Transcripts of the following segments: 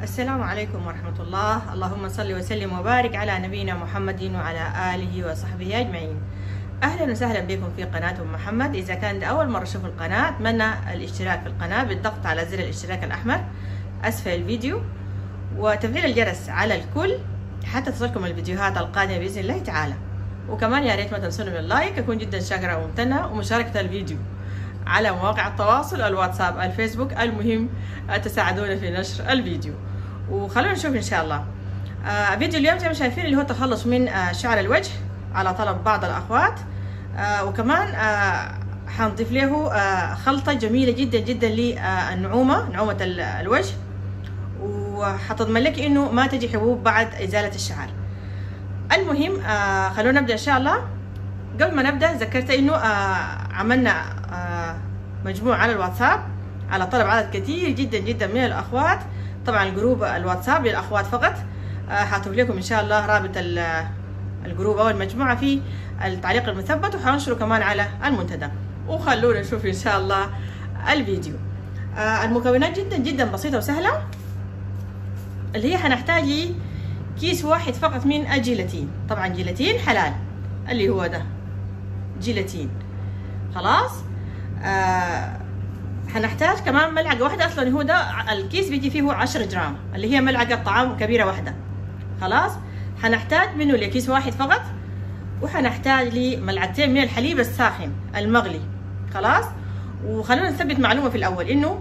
السلام عليكم ورحمة الله اللهم صل وسلم وبارك على نبينا محمد وعلى آله وصحبه أجمعين أهلا وسهلا بكم في قناة أم محمد إذا كان ده أول مرة تشوفوا القناة أتمنى الاشتراك في القناة بالضغط على زر الاشتراك الأحمر أسفل الفيديو وتفعيل الجرس على الكل حتى تصلكم الفيديوهات القادمة بإذن الله تعالى وكمان يا ريت ما تنسونا من اللايك أكون جدا شاكرة وممتنة ومشاركة الفيديو على مواقع التواصل الواتساب الفيسبوك المهم تساعدونا في نشر الفيديو وخلونا نشوف ان شاء الله آه فيديو اليوم زي ما شايفين اللي هو التخلص من آه شعر الوجه على طلب بعض الاخوات آه وكمان آه حنضيف له آه خلطه جميله جدا جدا للنعومه نعومه الوجه وحتضمن لك انه ما تجي حبوب بعد ازاله الشعر المهم آه خلونا نبدا ان شاء الله قبل ما نبدا ذكرت انه آه عملنا آه مجموعه على الواتساب على طلب عدد كثير جدا جدا من الاخوات طبعا الجروب الواتساب للاخوات فقط حاطف لكم ان شاء الله رابط الجروب او المجموعه في التعليق المثبت وحنشره كمان على المنتدى وخلونا نشوف ان شاء الله الفيديو المكونات جدا جدا بسيطه وسهله اللي هي حنحتاج كيس واحد فقط من الجيلاتين طبعا جيلاتين حلال اللي هو ده جيلاتين خلاص آه حنحتاج كمان ملعقة واحدة أصلا هو ده الكيس بيجي فيه 10 جرام اللي هي ملعقة طعام كبيرة واحدة خلاص حنحتاج منه لكيس واحد فقط وحنحتاج لملعقتين من الحليب الساخن المغلي خلاص وخلونا نثبت معلومة في الأول إنه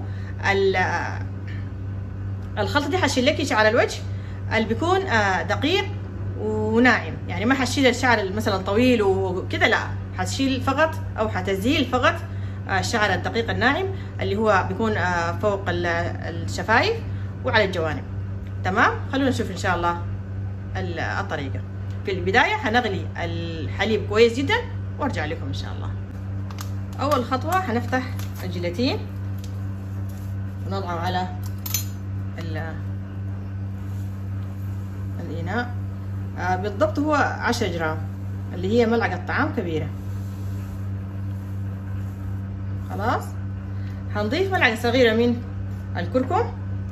الخلطة دي حشيل لك على الوجه اللي بيكون دقيق وناعم يعني ما حشيل الشعر مثلا طويل وكده لا حتشيل فقط أو حتزيل فقط الشعر الدقيق الناعم اللي هو بيكون فوق الشفايف وعلى الجوانب تمام خلونا نشوف ان شاء الله الطريقه في البدايه هنغلي الحليب كويس جدا وارجع لكم ان شاء الله اول خطوه هنفتح الجيلاتين ونضعه على الاناء بالضبط هو عشرة جرام اللي هي ملعقه طعام كبيره خلاص هنضيف ملعقة صغيرة من الكركم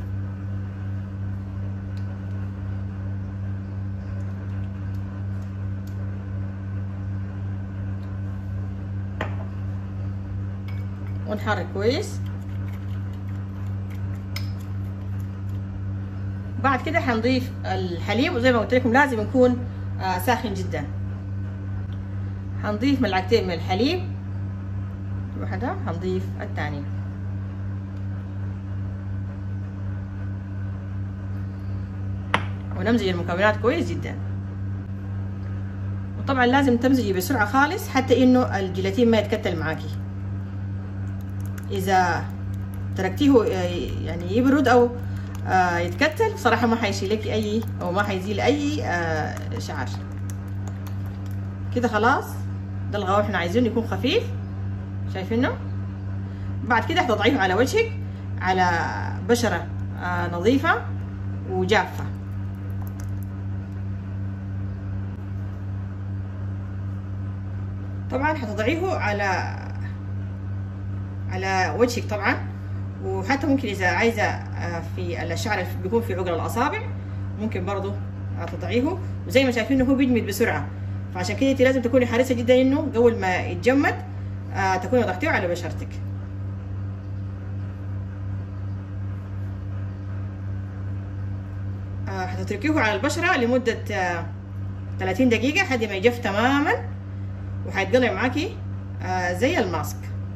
ونحرك كويس بعد كده هنضيف الحليب وزي ما قلت لكم لازم يكون آه ساخن جدا هنضيف ملعقتين من الحليب واحدة هنضيف الثانية ونمزج المكونات كويس جدا وطبعا لازم تمزجي بسرعة خالص حتى انه الجيلاتين ما يتكتل معاكي اذا تركتيه يعني يبرد او يتكتل صراحة ما حيشيل لك اي او ما حيزيل اي شعر كده خلاص ده الغوام احنا عايزينه يكون خفيف شايفينه بعد كده هتضعيه على وجهك على بشرة آه نظيفة وجافة طبعا هتضعيه على على وجهك طبعا وحتى ممكن اذا عايزة آه في الشعر اللي بيكون في عقل الاصابع ممكن برضو تضعيه وزي ما شايفينه هو بيجمد بسرعة فعشان كده انت لازم تكوني حريصة جدا انه اول ما يتجمد آه تكوني وضعتيه على بشرتك آه هتتركيه على البشرة لمدة آه 30 دقيقة لحد ما يجف تماما وهيتقلع معاكي آه زي الماسك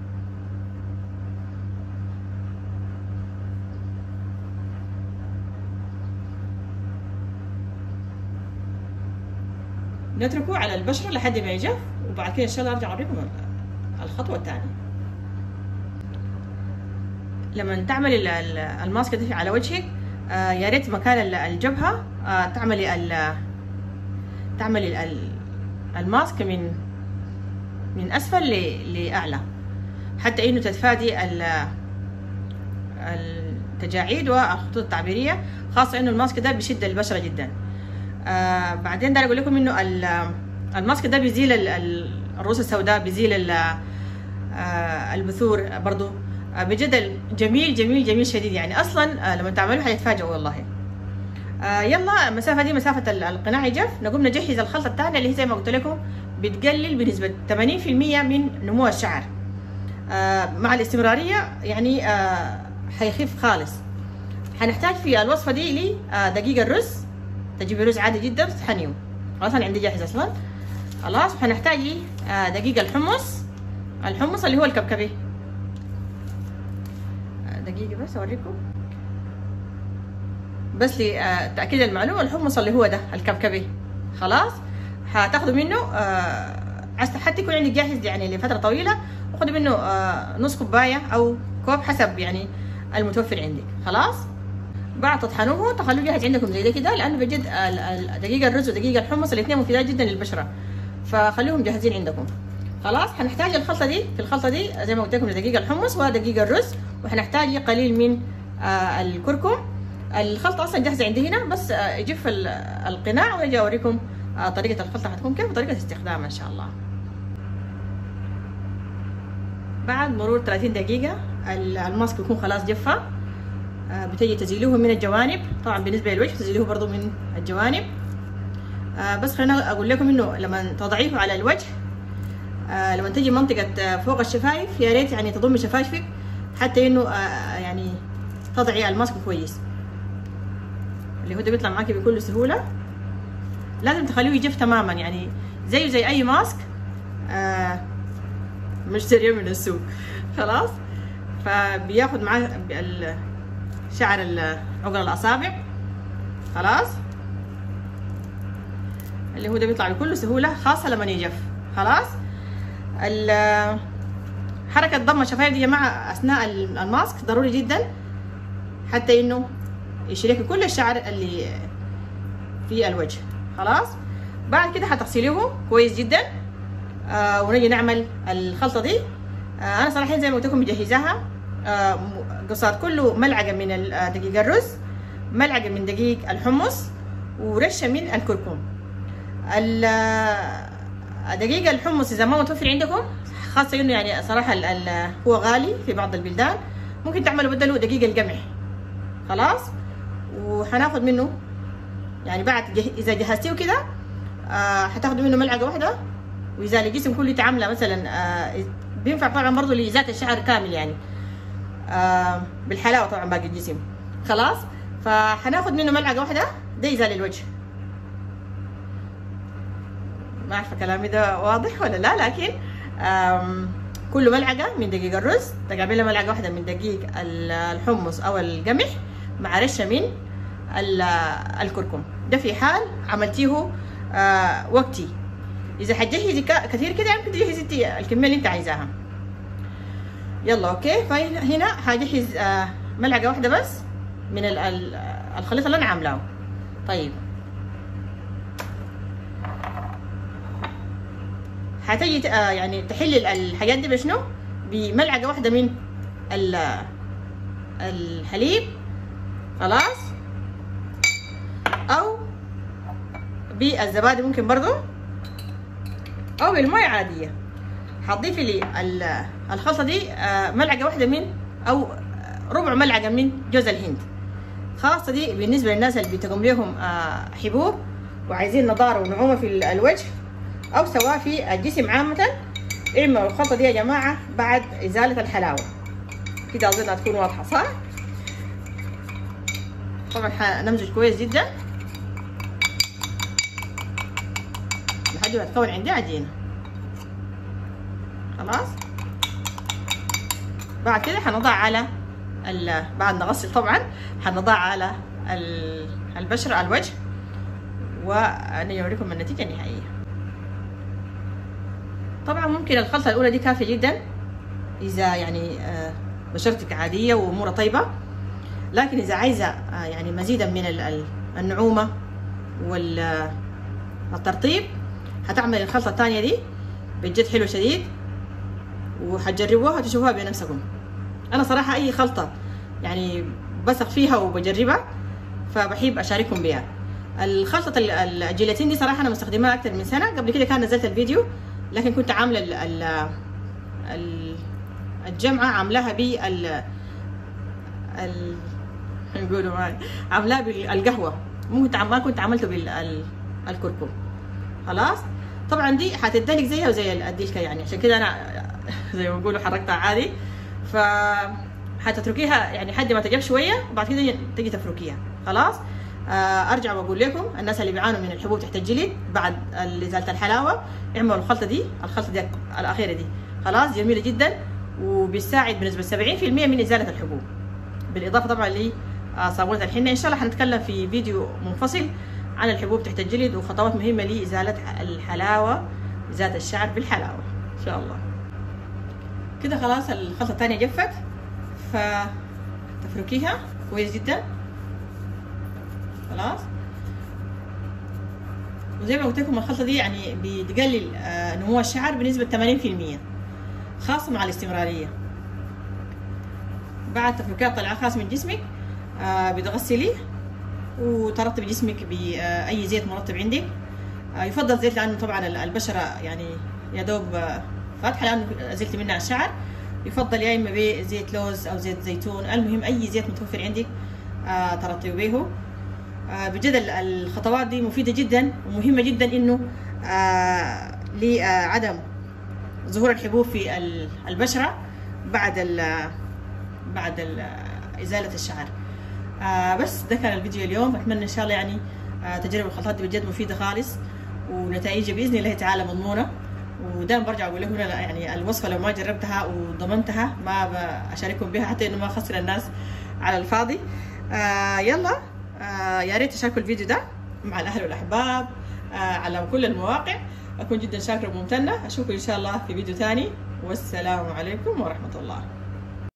نتركه على البشرة لحد ما يجف وبعد كده ان شاء الله ارجع اوريكم الخطوة الثانية لما تعملي الماسك ده على وجهك آه يا ريت مكان الجبهة آه تعملي ال تعملي ال الماسك من من اسفل لاعلى حتى انه تتفادي التجاعيد والخطوط التعبيرية خاصة انه الماسك ده بيشد البشرة جدا آه بعدين ده اقول لكم انه الماسك ده بيزيل الرؤوس السوداء بيزيل البثور برضو بجد جميل جميل جميل شديد يعني اصلا لما تعملوه حتتفاجئوا والله آه يلا المسافه دي مسافه القناع يجف نقوم نجهز الخلطه الثانيه اللي هي زي ما قلت لكم بتقلل بنسبه 80% من نمو الشعر آه مع الاستمراريه يعني آه حيخف خالص حنحتاج في الوصفه دي لي آه دقيق الرز تجيبي رز عادي جدا تطحنيه خلاص انا عندي جاهز اصلا خلاص وحنحتاج لي آه دقيق الحمص الحمص اللي هو الكبكبي دقيقة بس أوريكم بس لتأكيد المعلومة الحمص اللي هو ده الكبكبي خلاص هتاخدوا منه آه حتى يكون عندك جاهز يعني لفترة طويلة وخدوا منه آه نص كوباية أو كوب حسب يعني المتوفر عندك خلاص بعد تطحنوه تخلوه جاهز عندكم زي ده كده لأنه بجد دقيق الرز ودقيق الحمص الاثنين مفيدات جدا للبشرة فخلوهم جاهزين عندكم خلاص هنحتاج الخلطة دي في الخلطة دي زي ما قلت لكم دقيق الحمص ودقيق الرز وحنحتاج قليل من آه الكركم الخلطة أصلا جاهزة عندي هنا بس آه يجف القناع وأجي أوريكم آه طريقة الخلطة حتكون كيف وطريقة استخدامها إن شاء الله بعد مرور 30 دقيقة الماسك يكون خلاص جفة بتجي تزيلوه من الجوانب طبعا بالنسبة للوجه تزيلوه برضو من الجوانب بس خلينا أقول لكم إنه لما تضعيه على الوجه لما تجي منطقة فوق الشفايف يا ريت يعني تضمي شفايفك حتى انه يعني تضعي الماسك كويس اللي هو ده بيطلع معاكي بكل سهولة لازم تخليه يجف تماما يعني زيه زي اي ماسك آه مشتريه من السوق خلاص فبياخد معاه شعر عقل الاصابع خلاص اللي هو ده بيطلع بكل سهولة خاصة لما يجف خلاص حركة ضم الشفايف دي يا جماعة أثناء الماسك ضروري جدا حتى إنه يشيل كل الشعر اللي في الوجه خلاص بعد كده هتغسليه كويس جدا آه ونجي نعمل الخلطة دي آه أنا صراحة زي ما قلت لكم مجهزاها آه قصاد كله ملعقة من دقيق الرز ملعقة من دقيق الحمص ورشة من الكركم دقيق الحمص إذا ما متوفر عندكم خاصة انه يعني صراحة ال ال هو غالي في بعض البلدان ممكن تعملوا بدله دقيق القمح خلاص وحناخد منه يعني بعد جه اذا جهزتيه كده آه حتاخدوا منه ملعقة واحدة واذا الجسم كله تعمله مثلا آه بينفع طبعا برضه لذات الشعر كامل يعني آه بالحلاوة طبعا باقي الجسم خلاص فحناخد منه ملعقة واحدة ده يزال الوجه ما عارفة كلامي ده واضح ولا لا لكن كل ملعقة من دقيق الرز تقابلها ملعقة واحدة من دقيق الحمص أو القمح مع رشة من الكركم ده في حال عملتيه آه وقتي إذا حتجهزي كثير كده يمكن تجهزي الكمية اللي أنت عايزاها يلا أوكي فهنا حجهز آه ملعقة واحدة بس من الخليط اللي أنا عاملاه طيب هتجي آه يعني تحل الحاجات دي بشنو بملعقه واحده من الحليب خلاص او بالزبادي ممكن برضو او بالماء عاديه هتضيفي لي الخلطه دي آه ملعقه واحده من او ربع ملعقه من جوز الهند خاصه دي بالنسبه للناس اللي بتقوم لهم آه حبوب وعايزين نضاره ونعومه في الوجه او سواء في الجسم عامة اعملوا الخلطة دي يا جماعة بعد ازالة الحلاوة كده اظن هتكون واضحة صح طبعا حنمزج كويس جدا لحد ما تكون عندي عجينة خلاص بعد كده حنضع على بعد نغسل طبعا حنضع على البشرة الوجه ونجي اوريكم النتيجة النهائية طبعا ممكن الخلطة الأولى دي كافية جدا إذا يعني بشرتك عادية وأمورها طيبة لكن إذا عايزة يعني مزيدا من النعومة والترطيب هتعمل الخلطة الثانية دي بجد حلو شديد وحتجربوها وتشوفوها بنفسكم أنا صراحة أي خلطة يعني بثق فيها وبجربها فبحب أشارككم بها الخلطة الجيلاتين دي صراحة أنا مستخدماها أكثر من سنة قبل كده كان نزلت الفيديو لكن كنت عامله ال ال ال الجمعه عاملاها بال ال نقولوا معي عاملاها بالقهوه ممكن تعم- ما كنت عملته بالكركم خلاص طبعا دي حتدلك زيها وزي الدلكه يعني عشان كده انا زي ما بيقولوا حركتها عادي ف حتتركيها يعني لحد ما تجف شويه وبعد كده تجي تفركيها خلاص آه ارجع واقول لكم الناس اللي بيعانوا من الحبوب تحت الجلد بعد ازاله الحلاوه اعملوا الخلطه دي الخلطه دي الاخيره دي خلاص جميله جدا وبيساعد بنسبه 70% من ازاله الحبوب بالاضافه طبعا لصابونه الحنه ان شاء الله حنتكلم في فيديو منفصل عن الحبوب تحت الجلد وخطوات مهمه لازاله الحلاوه ازاله الشعر بالحلاوه ان شاء الله كده خلاص الخلطه الثانيه جفت فتفركيها كويس جدا خلاص وزي ما قلت لكم الخلطه دي يعني بتقلل آه، نمو الشعر بنسبه 80% خاصه مع الاستمراريه بعد تفركات طلع خاص من جسمك آه، بتغسليه وترطب جسمك باي زيت مرطب عندك آه، يفضل زيت لانه طبعا البشره يعني يا دوب آه، فاتحه لانه ازلت منها الشعر يفضل يا اما بزيت لوز او زيت زيتون المهم اي زيت متوفر عندك آه، ترطبي به آه، بجد ال- الخطوات دي مفيده جدا ومهمه جدا انه آه، لعدم ظهور الحبوب في ال- البشره بعد ال بعد ال ازاله الشعر آه بس ده كان الفيديو اليوم اتمنى ان شاء الله يعني آه تجربه الخلطات دي بجد مفيده خالص ونتائجها باذن الله تعالى مضمونه ودائما برجع اقول لكم أنا يعني الوصفه لو ما جربتها وضمنتها ما بشارككم بها حتى انه ما اخسر الناس على الفاضي آه يلا آه يا ريت تشاركوا الفيديو ده مع الاهل والاحباب آه على كل المواقع اكون جدا شاكره وممتنه اشوفكم ان شاء الله في فيديو ثاني والسلام عليكم ورحمه الله